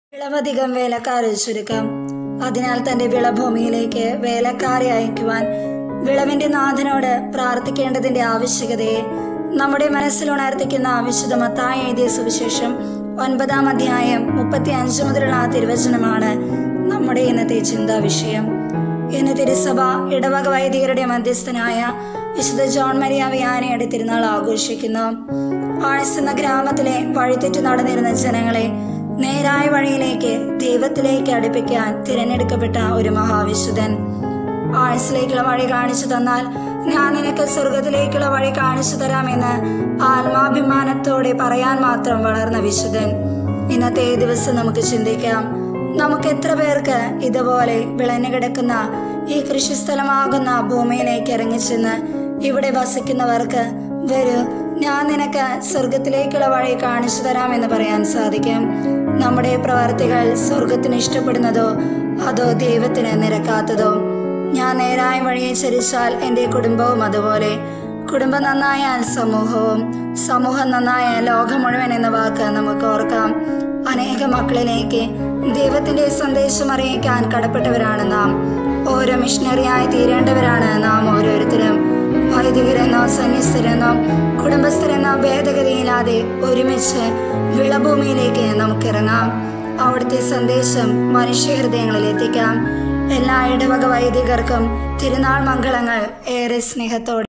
വിളവധികം വേലക്കാരെ ചുരുക്കം അതിനാൽ തന്റെ വിളഭൂമിയിലേക്ക് വേലക്കാരെ അയക്കുവാൻ വിളവിന്റെ നാഥനോട് പ്രാർത്ഥിക്കേണ്ടതിന്റെ ആവശ്യകതയെ നമ്മുടെ മനസ്സിൽ ഉണർത്തിക്കുന്ന വിശുദ്ധ മത്തായി എഴുതിയ സുവിശേഷം ഒൻപതാം അധ്യായം മുപ്പത്തി അഞ്ച് മുതലുള്ള ആ തിരുവചനമാണ് നമ്മുടെ ഇന്നത്തെ ചിന്താ വിഷയം ഇന്ന് തിരുസഭ ഇടവക വൈദികരുടെ മധ്യസ്ഥനായ വിശുദ്ധ ജോൺ മരിയ വിയാനയുടെ തിരുനാൾ ആഘോഷിക്കുന്നു ആഴ്സ് എന്ന ഗ്രാമത്തിലെ വഴിതെറ്റി നടന്നിരുന്ന ജനങ്ങളെ നേരായ വഴിയിലേക്ക് ദൈവത്തിലേക്ക് അടുപ്പിക്കാൻ തിരഞ്ഞെടുക്കപ്പെട്ട ഒരു മഹാവിശുദ്ധൻ ആഴ്സിലേക്കുള്ള വഴി കാണിച്ചു തന്നാൽ ഞാൻ നിനക്ക് സ്വർഗത്തിലേക്കുള്ള വഴി കാണിച്ചു തരാമെന്ന് ആത്മാഭിമാനത്തോടെ പറയാൻ മാത്രം വളർന്ന വിശുദ്ധൻ ഇന്നത്തെ ഈ ദിവസം നമുക്ക് ചിന്തിക്കാം നമുക്ക് എത്ര പേർക്ക് ഇതുപോലെ വിളഞ്ഞു കിടക്കുന്ന ഈ കൃഷിസ്ഥലമാകുന്ന ഭൂമിയിലേക്ക് ഇറങ്ങിച്ചെന്ന് ഇവിടെ വസിക്കുന്നവർക്ക് വരൂ ഞാൻ നിനക്ക് സ്വർഗത്തിലേക്കുള്ള വഴി കാണിച്ചു തരാമെന്ന് പറയാൻ സാധിക്കും നമ്മുടെ പ്രവർത്തികൾ സ്വർഗത്തിന് ഇഷ്ടപ്പെടുന്നതോ അതോ ദൈവത്തിന് നിരക്കാത്തതോ ഞാൻ നേരായ വഴിയെ ചരിച്ചാൽ എൻ്റെ കുടുംബവും അതുപോലെ കുടുംബം നന്നായാൽ സമൂഹവും സമൂഹം നന്നായാൽ ലോകം മുഴുവൻ എന്ന വാക്ക് നമുക്ക് ഓർക്കാം അനേക മക്കളിലേക്ക് ദൈവത്തിന്റെ സന്ദേശം അറിയിക്കാൻ കടപ്പെട്ടവരാണ് നാം ഓരോ മിഷണറിയായി തീരേണ്ടവരാണ് നാം ഓരോരുത്തരും വൈദികരെന്നോ സന്യസ്തരെന്നോ കുടുംബസ്ഥരെന്നോ ഭേദഗതിയില്ലാതെ ഒരുമിച്ച് വിളഭൂമിയിലേക്ക് നമുക്കിറങ്ങാം അവിടുത്തെ സന്ദേശം മനുഷ്യഹൃദയങ്ങളിൽ എത്തിക്കാം എല്ലാ ഇടവക വൈദികർക്കും തിരുനാൾ മംഗളങ്ങൾ ഏറെ സ്നേഹത്തോടെ